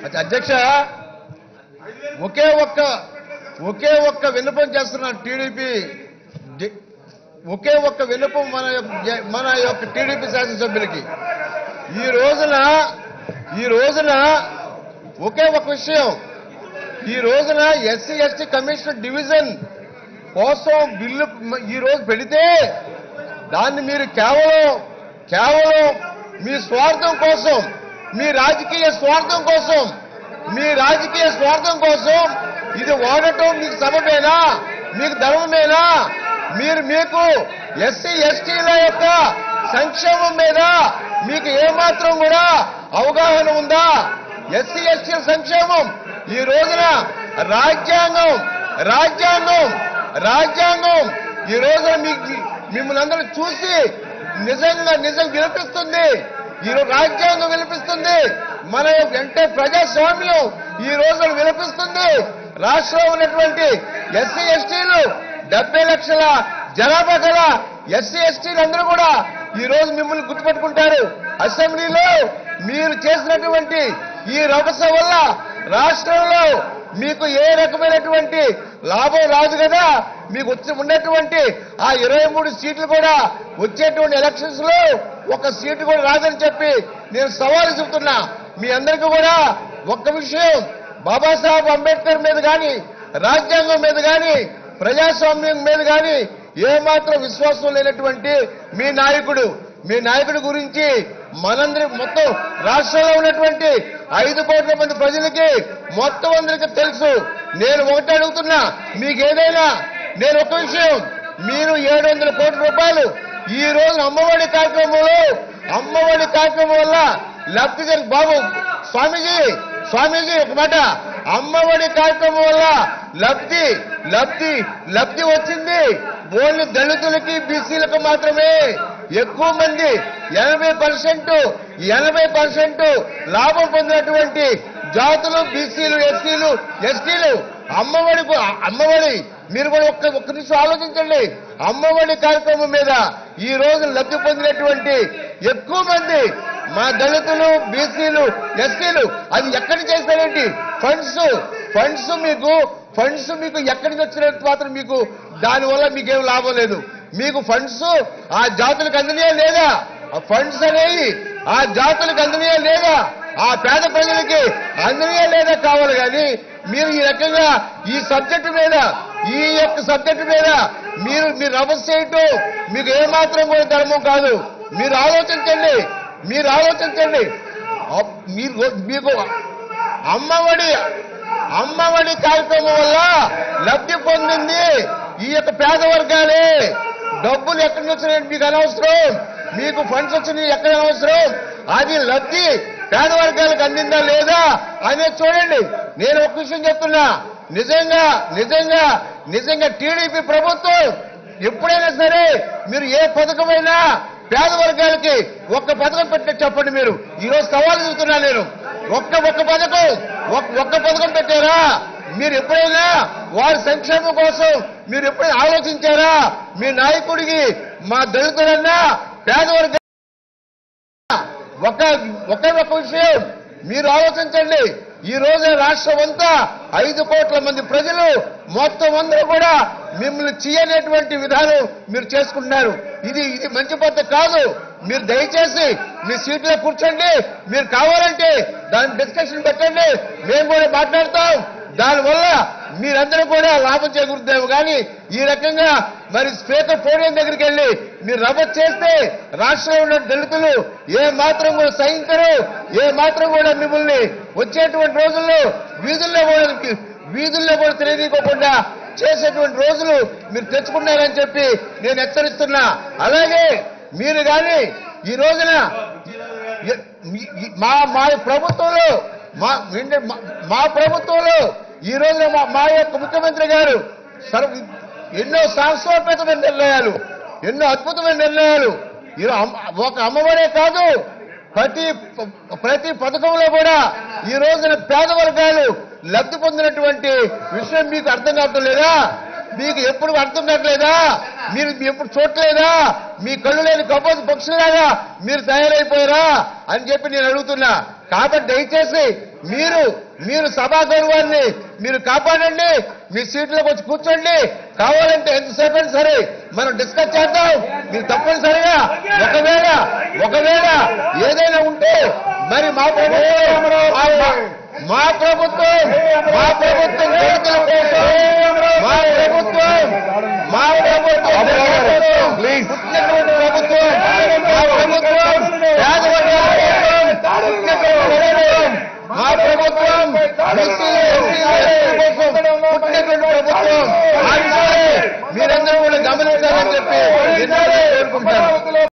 అధ్య- అధ్యక్ష ఒకే ఒక్క ఒకే ఒక్క విన్నపం చేస్తున్నారు టీడీపీ డి- ఒకే ఒక్క విన్నపం మన యొక్క- మన యొక్క టీడీపీ శాసనసభ్యులకి ఈ రోజున ఈ రోజున ఒకే ఒక విషయం ఈ రోజున ఎస్సీ ఎస్టీ కమిషన్ డివిజన్ కోసం బిల్లు ఈ రోజు పెడితే దాన్ని మీరు కేవలం కేవలం మీ స్వార్థం కోసం మీ రాజకీయ స్వార్థం కోసం మీ రాజకీయ స్వార్థం కోసం ఇది వాడటం మీకు సబబేనా మీకు ధర్మమేనా మీరు మీకు ఎస్సీ ఎస్టీల యొక్క సంక్షేమం మీద మీకు ఏమాత్రం కూడా అవగాహన ఉందా ఎస్సీ ఎస్టీల సంక్షేమం ఈ రోజున రాజ్యాంగం రాజ్యాంగం రాజ్యాంగం ఈ రోజున మీకు మిమ్మల్ని అందరూ చూసి నిజంగా నిజం వినిపిస్తుంది ఈరోజు రాజ్యాంగం వినిపిస్తుంది మన యొక్క అంటే ప్రజాస్వామ్యం ఈ రోజున వినిపిస్తుంది రాష్ట్రంలో ఉన్నటువంటి ఎస్సీ ఎస్టీలు డెబ్బై లక్షల జనాభా గల ఎస్సీ ఎస్టీలు అందరూ కూడా ఈ రోజు మిమ్మల్ని గుర్తుపెట్టుకుంటారు అసెంబ్లీలో మీరు చేసినటువంటి ఈ రభస వల్ల రాష్ట్రంలో మీకు ఏ రకమైనటువంటి లాభం రాదు కదా మీకు వచ్చి ఉన్నటువంటి ఆ ఇరవై మూడు సీట్లు కూడా వచ్చేటువంటి ఎలక్షన్స్ లో ఒక సీటు కూడా రాదని చెప్పి నేను సవాలు చెబుతున్నా మీ అందరికీ కూడా ఒక్క విషయం బాబాసాహెబ్ అంబేద్కర్ మీద కానీ రాజ్యాంగం మీద కానీ ప్రజాస్వామ్యం మీద కానీ ఏమాత్రం విశ్వాసం లేనటువంటి మీ నాయకుడు మీ నాయకుడి గురించి మనందరి మొత్తం రాష్ట్రంలో ఉన్నటువంటి ఐదు కోట్ల మంది ప్రజలకి మొత్తం అందరికీ తెలుసు నేను ఒకటి అడుగుతున్నా మీకు ఏదైనా నేను ఒక విషయం మీరు ఏడు వందల కోట్ల రూపాయలు ఈ రోజు అమ్మఒడి కార్యక్రమంలో అమ్మఒడి కార్యక్రమం వల్ల లబ్ధి జరిగి బాబు స్వామీజీ స్వామీజీ ఒక మాట అమ్మఒడి కార్యక్రమం వల్ల లబ్ధి లబ్ధి లబ్ధి వచ్చింది ఓన్లీ దళితులకి బీసీలకు మాత్రమే ఎక్కువ మంది ఎనభై పర్సెంట్ ఎనభై పర్సెంట్ లాభం పొందినటువంటి జాతులు బీసీలు ఎస్సీలు ఎస్టీలు అమ్మఒడి కు- అమ్మఒడి మీరు కూడా ఒక్క ఒక్క నిమిషం ఆలోచించండి అమ్మఒడి కార్యక్రమం మీద ఈ రోజు లబ్ధి పొందినటువంటి ఎక్కువ మంది మా దళితులు బీసీలు ఎస్సీలు అది ఎక్కడి చేస్తారేంటి ఫండ్స్ ఫండ్స్ మీకు ఫండ్స్ మీకు ఎక్కడి నుంచి వచ్చినట్టు మాత్రం మీకు దానివల్ల మీకేం లాభం లేదు మీకు ఫండ్స్ ఆ జాతులకు అందినయా లేదా ఆ ఫండ్స్ అనేవి ఆ జాతులకు అందినయా లేదా ఆ పేద ప్రజలకి అందినయా లేదా కావాలి కానీ మీరు ఈ రకంగా ఈ సబ్జెక్టు మీద ఈ యొక్క సబ్జెక్టు మీద మీరు మీరు రభస్ చేయటం మీకు ఏమాత్రం కూడా ధర్మం కాదు మీరు ఆలోచించండి మీరు ఆలోచించండి అప్- మీరు మీకు అమ్మఒడి అమ్మఒడి కార్యక్రమం వల్ల లబ్ధి పొందింది ఈ యొక్క పేద వర్గాలే డబ్బులు ఎక్కడి నుంచి వచ్చినాయి మీకు అనవసరం మీకు ఫండ్స్ వచ్చినాయి ఎక్కడ అనవసరం అది లబ్ధి పేద వర్గాలకు అందిందా లేదా అనేది చూడండి నేను ఒక విషయం చెప్తున్నా నిజంగా నిజంగా నిజంగా టీడీపీ ప్రభుత్వం ఎప్పుడైనా సరే మీరు ఏ పథకమైనా పేద వర్గాలకి ఒక్క పథకం పెట్టే చెప్పండి మీరు ఈరోజు సవాలు చూస్తున్నా నేను ఒక్క ఒక్క పథకం ఒక్క- ఒక్క పథకం పెట్టారా మీరు ఎప్పుడైనా వారి సంక్షేమం కోసం మీరు ఎప్పుడైనా ఆలోచించారా మీ నాయకుడికి మా దళితులన్నా పేద వర్గ ఒక ఒకే ఒక విషయం మీరు ఆలోచించండి ఈ రోజు రాష్ట్రం అంతా ఐదు కోట్ల మంది ప్రజలు మొత్తం అందరూ కూడా మిమ్మల్ని చేయనేటువంటి విధానం మీరు చేసుకుంటున్నారు ఇది ఇది మంచి పద్ధతి కాదు మీరు దయచేసి మీ సీట్లో కూర్చోండి మీరు కావాలంటే దాని డిస్కషన్ పెట్టండి మేము కూడా మాట్లాడతాం దానివల్ల మీరందరూ కూడా లాభం చేకూరుతాము కానీ ఈ రకంగా మరి స్పీకర్ పోడియం దగ్గరికి వెళ్ళి మీరు రభత్ చేస్తే రాష్ట్రంలో ఉన్న దళితులు ఏ మాత్రం కూడా సహించరు ఏ మాత్రం కూడా మిమ్మల్ని వచ్చేటువంటి రోజుల్లో వీధుల్లో కూడా వీధుల్లో కూడా తెలియకోకుండా చేసేటువంటి రోజులు మీరు తెచ్చుకున్నారని చెప్పి నేను హెచ్చరిస్తున్నా అలాగే మీరు కానీ ఈ రోజున ఎ- ఈ- ఈ- మా మా ప్రభుత్వంలో మా ఏంటి, మా- మా ప్రభుత్వంలో ఈ రోజున మా మా యొక్క ముఖ్యమంత్రి గారు సర్వ ఎన్నో సాంస్వోపేతమైన నిర్ణయాలు ఎన్నో అద్భుతమైన నిర్ణయాలు ఈరో- అమ్మ- ఒక అమ్మఒడే కాదు ప్రతి ప- ప్రతి పథకంలో కూడా ఈ రోజున పేద వర్గాలు లబ్ధి పొందినటువంటి విషయం మీకు అర్థం కావటం లేదా మీకు ఎప్పుడు అర్థం కావట్లేదా మీరు ఎప్పుడు చూడలేదా మీ కళ్ళు లేని కబోతు పక్షులాగా మీరు తయారైపోయారా అని చెప్పి నేను అడుగుతున్నా కాబట్టి దయచేసి మీరు మీరు సభా గౌరవాన్ని మీరు కాపాడండి మీ సీట్లోకి వచ్చి కూర్చోండి కావాలంటే ఎంతసేపు అయినా సరే మనం డిస్కస్ చేద్దాం మీరు తప్పనిసరిగా ఒకవేళ ఒకవేళ ఏదైనా ఉంటే మరి మా ప్రభుత్వం మా- మా ప్రభుత్వం మా ప్రభుత్వం దళితుల కోసం మా ప్రభుత్వం మా ప్రభుత్వం Please. పుట్టినటువంటి ప్రభుత్వం మా ప్రభుత్వం పేద వర్గాల కోసం పుట్టినటువంటి ప్రభుత్వం మా ప్రభుత్వం ఎస్సీలు, ఎస్టీలు, ఎస్టీల కోసం పుట్టినటువంటి ప్రభుత్వం ఆ విషయాన్ని మీరందరూ కూడా గమనించాలని చెప్పి నేను కోరుకుంటాను